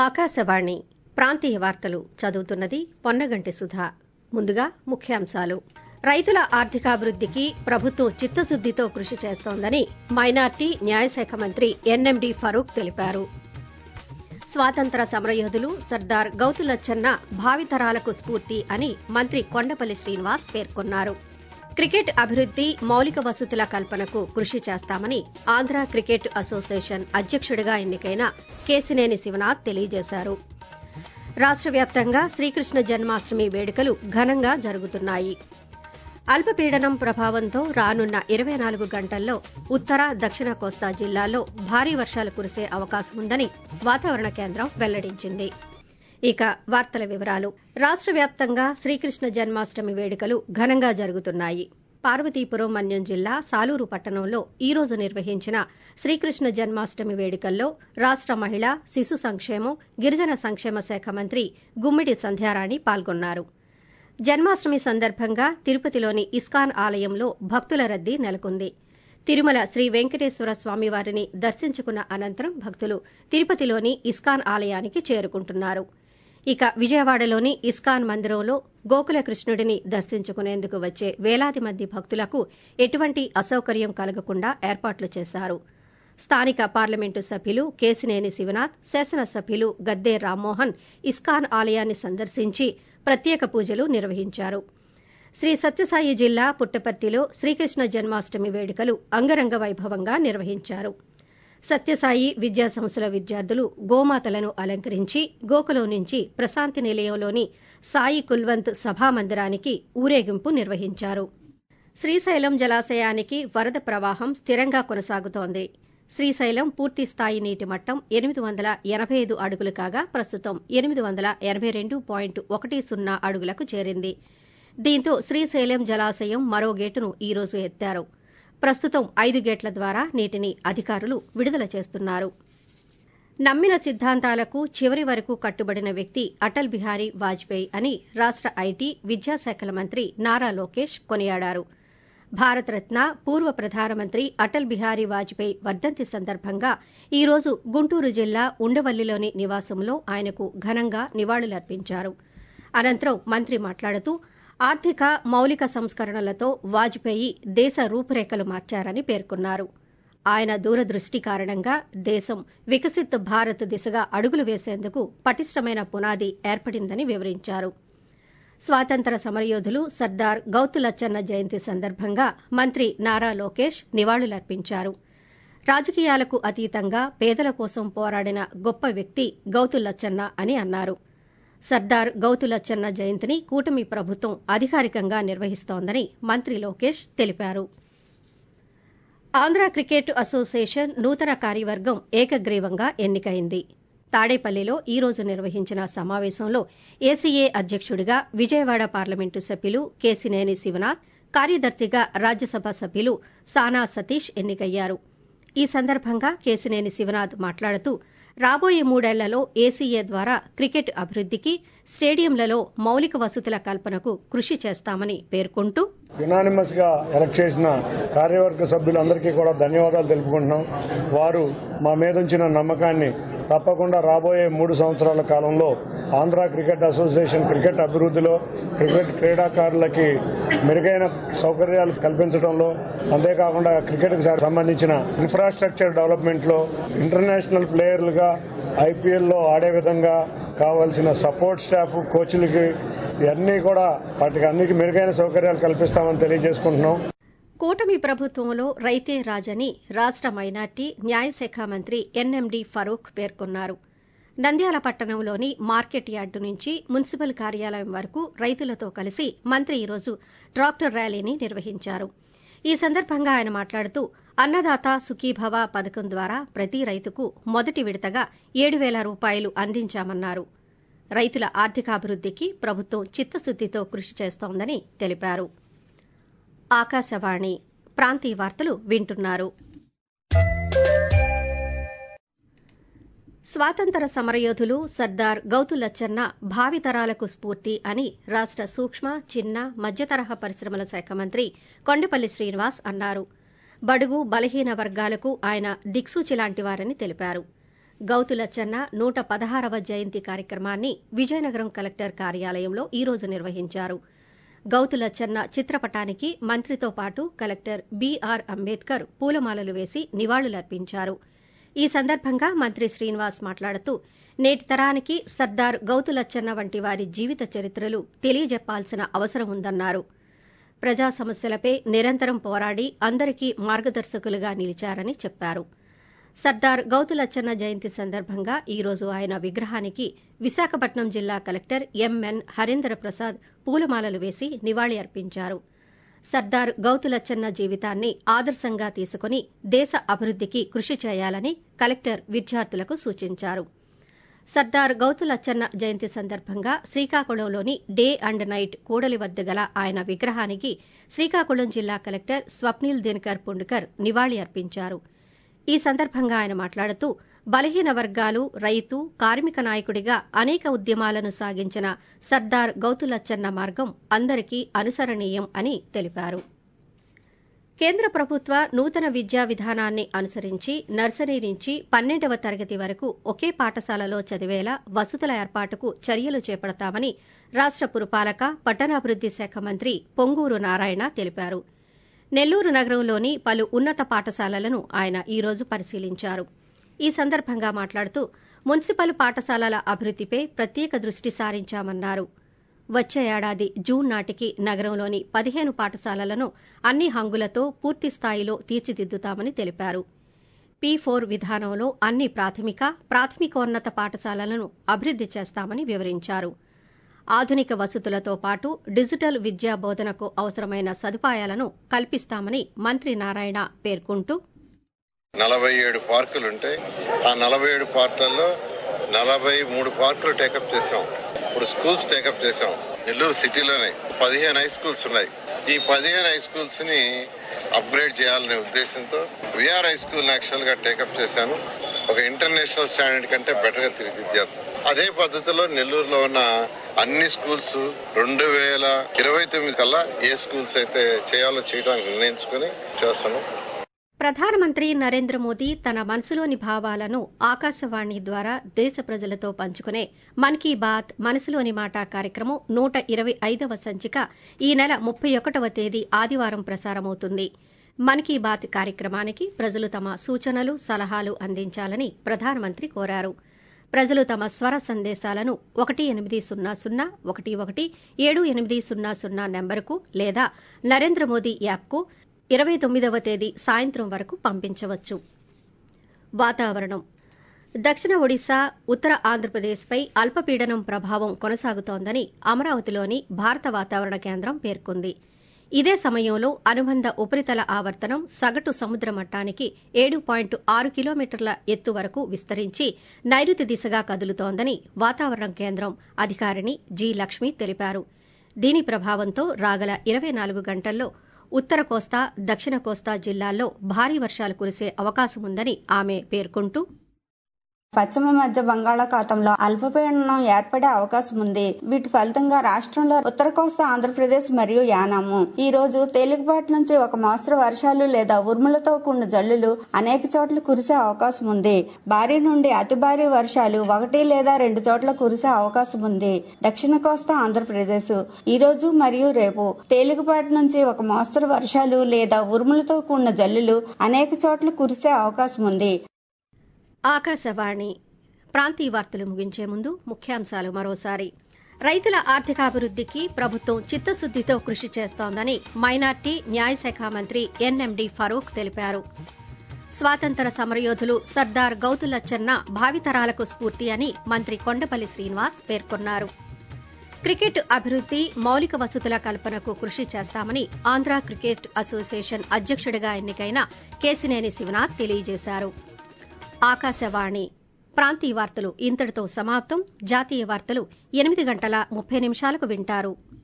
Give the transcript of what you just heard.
ఆకాశవాణి ప్రాంతీయ వార్తలు చదువుతున్నది పొన్నగంటి సుధా ముందుగా ముఖ్యాంశాలు రైతుల ఆర్థికాభివృద్దికి ప్రభుత్వం చిత్తశుద్దితో కృషి చేస్తోందని మైనార్టీ న్యాయశాఖ మంత్రి ఎన్ఎండి ఫరూక్ తెలిపారు స్వాతంత్ర సమరయోధులు సర్దార్ గౌతులచ్చన్న భావితరాలకు స్ఫూర్తి అని మంత్రి కొండపల్లి శ్రీనివాస్ పేర్కొన్నారు క్రికెట్ అభివృద్ది మౌలిక వసతుల కల్పనకు కృషి చేస్తామని ఆంధ్ర క్రికెట్ అసోసియేషన్ అధ్యకుడిగా ఎన్నికైన కేసినేని శివనాథ్ తెలియజేశారు రాష్ట వ్యాప్తంగా శ్రీకృష్ణ జన్మాష్టమి వేడుకలు ఘనంగా జరుగుతున్నాయి అల్పపీడనం ప్రభావంతో రానున్న ఇరవై నాలుగు గంటల్లో ఉత్తర దక్షిణ కోస్తా జిల్లాల్లో భారీ వర్షాలు కురిసే అవకాశం ఉందని వాతావరణ కేంద్రం వెల్లడించింది ఇక వార్తల వివరాలు రాష్ట వ్యాప్తంగా శ్రీకృష్ణ జన్మాష్టమి వేడుకలు ఘనంగా జరుగుతున్నాయి పార్వతీపురం మన్యం జిల్లా సాలూరు పట్టణంలో ఈ రోజు నిర్వహించిన శ్రీకృష్ణ జన్మాష్టమి వేడుకల్లో రాష్ట మహిళా శిశు సంక్షేమం గిరిజన సంక్షేమ శాఖ మంత్రి గుమ్మిడి సంధ్యారాణి పాల్గొన్నారు జన్మాష్టమి సందర్భంగా తిరుపతిలోని ఇస్కాన్ ఆలయంలో భక్తుల రద్దీ నెలకొంది తిరుమల శ్రీ వెంకటేశ్వర స్వామివారిని దర్శించుకున్న అనంతరం భక్తులు తిరుపతిలోని ఇస్కాన్ ఆలయానికి చేరుకుంటున్నారు ఇక విజయవాడలోని ఇస్కాన్ మందిరంలో గోకుల కృష్ణుడిని దర్శించుకునేందుకు వచ్చే వేలాది మంది భక్తులకు ఎటువంటి అసౌకర్యం కలగకుండా ఏర్పాట్లు చేశారు స్థానిక పార్లమెంటు సభ్యులు కేసినేని శివనాథ్ శాసనసభ్యులు గద్దే రామ్మోహన్ ఇస్కాన్ ఆలయాన్ని సందర్శించి ప్రత్యేక పూజలు నిర్వహించారు శ్రీ సత్యసాయి జిల్లా పుట్టపర్తిలో శ్రీకృష్ణ జన్మాష్టమి వేడుకలు అంగరంగ వైభవంగా నిర్వహించారు సత్యసాయి విద్యా సంస్థల విద్యార్థులు గోమాతలను అలంకరించి గోకులం నుంచి ప్రశాంతి నిలయంలోని సాయి కుల్వంత్ సభామందిరానికి ఊరేగింపు నిర్వహించారు శ్రీశైలం జలాశయానికి వరద ప్రవాహం స్థిరంగా కొనసాగుతోంది శ్రీశైలం పూర్తి స్థాయి నీటి మట్టం ఎనిమిది వందల ఎనబై ఐదు అడుగులు కాగా ప్రస్తుతం ఎనిమిది వందల ఎనబై రెండు పాయింట్ ఒకటి సున్నా అడుగులకు చేరింది దీంతో శ్రీశైలం జలాశయం మరో గేటును ఈ రోజు ఎత్తారు ప్రస్తుతం ఐదు గేట్ల ద్వారా నీటిని అధికారులు విడుదల చేస్తున్నారు నమ్మిన సిద్ధాంతాలకు చివరి వరకు కట్టుబడిన వ్యక్తి అటల్ బిహారీ వాజ్పేయి అని రాష్ట ఐటీ విద్యాశాఖల మంత్రి నారా లోకేష్ కొనియాడారు భారతరత్న పూర్వ ప్రధానమంత్రి అటల్ బిహారీ వాజ్పేయి వర్దంతి సందర్భంగా ఈ రోజు గుంటూరు జిల్లా ఉండవల్లిలోని నివాసంలో ఆయనకు ఘనంగా నివాళులర్పించారు అనంతరం మంత్రి మాట్లాడుతూ ఆర్థిక మౌలిక సంస్కరణలతో వాజ్పేయి దేశ రూపురేఖలు మార్చారని పేర్కొన్నారు ఆయన దూరదృష్టి కారణంగా దేశం వికసిత్ భారత్ దిశగా అడుగులు వేసేందుకు పటిష్టమైన పునాది ఏర్పడిందని వివరించారు స్వాతంత్ర సమరయోధులు సర్దార్ గౌతులచ్చన్న జయంతి సందర్భంగా మంత్రి నారా లోకేష్ నివాళులర్పించారు రాజకీయాలకు అతీతంగా పేదల కోసం పోరాడిన గొప్ప వ్యక్తి గౌతులచ్చన్న అని అన్నారు సర్దార్ గౌతులచ్చన్న జయంతిని కూటమి ప్రభుత్వం అధికారికంగా నిర్వహిస్తోందని మంత్రి లోకేష్ తెలిపారు ఆంధ్ర క్రికెట్ అసోసియేషన్ నూతన కార్యవర్గం ఏకగ్రీవంగా ఎన్నికైంది తాడేపల్లిలో ఈ రోజు నిర్వహించిన సమావేశంలో ఏసీఏ అధ్యకుడిగా విజయవాడ పార్లమెంటు సభ్యులు కేసినేని శివనాథ్ కార్యదర్శిగా రాజ్యసభ సభ్యులు సానా సతీష్ ఎన్నికయ్యారు ఈ సందర్భంగా కేసినేని శివనాథ్ మాట్లాడుతూ రాబోయే మూడేళ్లలో ఏసీఏ ద్వారా క్రికెట్ అభివృద్దికి స్టేడియంలలో మౌలిక వసతుల కల్పనకు కృషి చేస్తామని పేర్కొంటూ యునానిమస్ గా ఎలక్ట్ చేసిన కార్యవర్గ సభ్యులందరికీ కూడా ధన్యవాదాలు తెలుపుకుంటున్నాం వారు మా మీద ఉంచిన నమ్మకాన్ని తప్పకుండా రాబోయే మూడు సంవత్సరాల కాలంలో ఆంధ్ర క్రికెట్ అసోసియేషన్ క్రికెట్ అభివృద్ధిలో క్రికెట్ క్రీడాకారులకి మెరుగైన సౌకర్యాలు కల్పించడంలో అంతేకాకుండా క్రికెట్ కు సంబంధించిన ఇన్ఫ్రాస్ట్రక్చర్ డెవలప్మెంట్ లో ఇంటర్నేషనల్ ప్లేయర్లుగా ఐపీఎల్ లో ఆడే విధంగా కావాల్సిన సపోర్ట్ స్టాఫ్ కోచ్లకి ఇవన్నీ కూడా వాటికి అన్నికి మెరుగైన సౌకర్యాలు కల్పిస్తామని తెలియజేసుకుంటున్నాం కూటమి ప్రభుత్వంలో రైతే రాజని రాష్ట మైనార్టీ న్యాయశాఖ మంత్రి ఎన్ఎండి ఫరూక్ పేర్కొన్నారు నంద్యాల పట్టణంలోని మార్కెట్ యార్డు నుంచి మున్సిపల్ కార్యాలయం వరకు రైతులతో కలిసి మంత్రి ఈరోజు ట్రాక్టర్ ర్యాలీని నిర్వహించారు ఈ సందర్భంగా ఆయన మాట్లాడుతూ అన్నదాత సుఖీభవ పథకం ద్వారా ప్రతి రైతుకు మొదటి విడతగా ఏడు వేల రూపాయలు అందించామన్నారు రైతుల ఆర్థికాభివృద్దికి ప్రభుత్వం చిత్తశుద్దితో కృషి చేస్తోందని తెలిపారు ఆకాశవాణి ప్రాంతీయ వార్తలు వింటున్నారు స్వాతంత్ర సమరయోధులు సర్దార్ గౌతులచ్చన్న భావితరాలకు స్ఫూర్తి అని రాష్ట సూక్ష్మ చిన్న మధ్యతరహా పరిశ్రమల శాఖ మంత్రి కొండపల్లి శ్రీనివాస్ అన్నారు బడుగు బలహీన వర్గాలకు ఆయన దిక్సూచి లాంటివారని తెలిపారు గౌతుల చెన్న నూట పదహారవ జయంతి కార్యక్రమాన్ని విజయనగరం కలెక్టర్ కార్యాలయంలో ఈ రోజు నిర్వహించారు గౌతుల చెన్న చిత్రపటానికి మంత్రితో పాటు కలెక్టర్ బీఆర్ అంబేద్కర్ పూలమాలలు వేసి నివాళులర్పించారు ఈ సందర్భంగా మంత్రి శ్రీనివాస్ మాట్లాడుతూ నేటి తరానికి సర్దార్ గౌతులచ్చన్న వంటి వారి జీవిత చరిత్రలు తెలియజెప్పాల్సిన అవసరం ఉందన్నారు ప్రజా సమస్యలపై నిరంతరం పోరాడి అందరికీ మార్గదర్శకులుగా నిలిచారని చెప్పారు సర్దార్ గౌతులచ్చన్న జయంతి సందర్భంగా ఈ రోజు ఆయన విగ్రహానికి విశాఖపట్నం జిల్లా కలెక్టర్ ఎంఎన్ హరీంద్ర ప్రసాద్ పూలమాలలు వేసి నివాళి అర్పించారు సర్దార్ గౌతులచ్చన్న జీవితాన్ని ఆదర్శంగా తీసుకుని దేశ అభివృద్దికి కృషి చేయాలని కలెక్టర్ విద్యార్థులకు సూచించారు సర్దార్ గౌతులచ్చన్న జయంతి సందర్భంగా శ్రీకాకుళంలోని డే అండ్ నైట్ కూడలి వద్ద గల ఆయన విగ్రహానికి శ్రీకాకుళం జిల్లా కలెక్టర్ స్వప్నిల్ దినకర్ పుండుకర్ నివాళి అర్పించారు ఈ సందర్భంగా ఆయన మాట్లాడుతూ బలహీన వర్గాలు రైతు కార్మిక నాయకుడిగా అనేక ఉద్యమాలను సాగించిన సర్దార్ గౌతులచ్చన్న మార్గం అందరికీ అనుసరణీయం అని తెలిపారు కేంద్ర ప్రభుత్వ నూతన విద్యా విధానాన్ని అనుసరించి నర్సరీ నుంచి పన్నెండవ తరగతి వరకు ఒకే పాఠశాలలో చదివేలా వసతుల ఏర్పాటుకు చర్యలు చేపడతామని రాష్ట పురపాలక పట్టణాభివృద్ది శాఖ మంత్రి పొంగూరు నారాయణ తెలిపారు నెల్లూరు నగరంలోని పలు ఉన్నత పాఠశాలలను ఆయన ఈ రోజు పరిశీలించారు ఈ సందర్భంగా మాట్లాడుతూ మున్సిపల్ పాఠశాలల అభివృద్దిపై ప్రత్యేక దృష్టి సారించామన్నారు వచ్చే ఏడాది జూన్ నాటికి నగరంలోని పదిహేను పాఠశాలలను అన్ని హంగులతో పూర్తి స్థాయిలో తీర్చిదిద్దుతామని తెలిపారు పీ ఫోర్ విధానంలో అన్ని ప్రాథమిక ప్రాథమికోన్నత పాఠశాలలను అభివృద్ది చేస్తామని వివరించారు ఆధునిక వసతులతో పాటు డిజిటల్ విద్యా బోధనకు అవసరమైన సదుపాయాలను కల్పిస్తామని మంత్రి నారాయణ పేర్కొంటూ నలభై ఏడు పార్కులు ఉంటాయి ఆ నలభై ఏడు పార్కులలో నలభై మూడు పార్కులు టేకప్ చేసాం ఇప్పుడు స్కూల్స్ టేకప్ చేసాం నెల్లూరు సిటీలోనే పదిహేను హై స్కూల్స్ ఉన్నాయి ఈ పదిహేను హై స్కూల్స్ ని అప్గ్రేడ్ చేయాలనే ఉద్దేశంతో విఆర్ హై స్కూల్ యాక్చువల్ గా టేకప్ చేశాను ఒక ఇంటర్నేషనల్ స్టాండర్డ్ కంటే బెటర్ గా తీర్చిదిద్దాను అదే పద్ధతిలో నెల్లూరులో ఉన్న అన్ని స్కూల్స్ రెండు వేల ఇరవై తొమ్మిది కల్లా ఏ స్కూల్స్ అయితే చేయాలో చేయడానికి నిర్ణయించుకుని చేస్తాను ప్రధానమంత్రి నరేంద్ర మోదీ తన మనసులోని భావాలను ఆకాశవాణి ద్వారా దేశ ప్రజలతో పంచుకునే మన్ కీ బాత్ మనసులోని మాట కార్యక్రమం నూట ఇరవై ఐదవ సంచిక ఈ నెల ముప్పై ఒకటవ తేదీ ఆదివారం ప్రసారమవుతుంది మన్ కీ బాత్ కార్యక్రమానికి ప్రజలు తమ సూచనలు సలహాలు అందించాలని ప్రధానమంత్రి కోరారు ప్రజలు తమ స్వర సందేశాలను ఒకటి ఎనిమిది సున్నా సున్నా ఒకటి ఒకటి ఏడు ఎనిమిది సున్నా సున్నా నెంబరుకు లేదా నరేంద్ర మోదీ యాప్కు ఇరవై తొమ్మిదవ తేదీ సాయంత్రం వరకు పంపించవచ్చు వాతావరణం దక్షిణ ఒడిశా ఉత్తర ఆంధ్రప్రదేశ్పై అల్పపీడనం ప్రభావం కొనసాగుతోందని అమరావతిలోని భారత వాతావరణ కేంద్రం పేర్కొంది ఇదే సమయంలో అనుబంధ ఉపరితల ఆవర్తనం సగటు సముద్ర మట్టానికి ఏడు పాయింట్ ఆరు కిలోమీటర్ల ఎత్తు వరకు విస్తరించి నైరుతి దిశగా కదులుతోందని వాతావరణ కేంద్రం అధికారిని జి లక్ష్మి తెలిపారు దీని ప్రభావంతో రాగల ఇరవై నాలుగు గంటల్లో ఉత్తర కోస్తా దక్షిణ కోస్తా జిల్లాల్లో భారీ వర్షాలు కురిసే అవకాశముందని ఆమె పేర్కొంటూ పశ్చిమ మధ్య బంగాళాఖాతంలో అల్పపీడనం ఏర్పడే అవకాశం ఉంది వీటి ఫలితంగా రాష్ట్రంలో ఉత్తర కోస్తా ఆంధ్రప్రదేశ్ మరియు యానాము ఈ రోజు తేలికపాటి నుంచి ఒక మోస్తరు వర్షాలు లేదా ఉరుములతో కూడిన జల్లులు అనేక చోట్ల కురిసే అవకాశం ఉంది భారీ నుండి అతి భారీ వర్షాలు ఒకటి లేదా రెండు చోట్ల కురిసే అవకాశం ఉంది దక్షిణ కోస్తా ఆంధ్రప్రదేశ్ ఈ రోజు మరియు రేపు తేలికపాటి నుంచి ఒక మోస్తరు వర్షాలు లేదా ఉరుములతో కూడిన జల్లులు అనేక చోట్ల కురిసే అవకాశం ఉంది ఆకాశవాణి ప్రాంతీయ వార్తలు ముగించే ముందు ముఖ్యాంశాలు మరోసారి రైతుల ఆర్థికాభివృద్దికి ప్రభుత్వం చిత్తశుద్దితో కృషి చేస్తోందని మైనార్టీ న్యాయశాఖ మంత్రి ఎన్ఎండి ఫరూక్ తెలిపారు స్వాతంత్ర సమరయోధులు సర్దార్ గౌతులచ్చన్న భావితరాలకు స్ఫూర్తి అని మంత్రి కొండపల్లి శ్రీనివాస్ పేర్కొన్నారు క్రికెట్ అభివృద్ది మౌలిక వసతుల కల్పనకు కృషి చేస్తామని ఆంధ్ర క్రికెట్ అసోసియేషన్ అధ్యక్షుడిగా ఎన్నికైన కేసినేని శివనాథ్ తెలియజేశారు ఆకాశవాణి ప్రాంతీయ వార్తలు ఇంతటితో సమాప్తం జాతీయ వార్తలు ఎనిమిది గంటల ముప్పై నిమిషాలకు వింటారు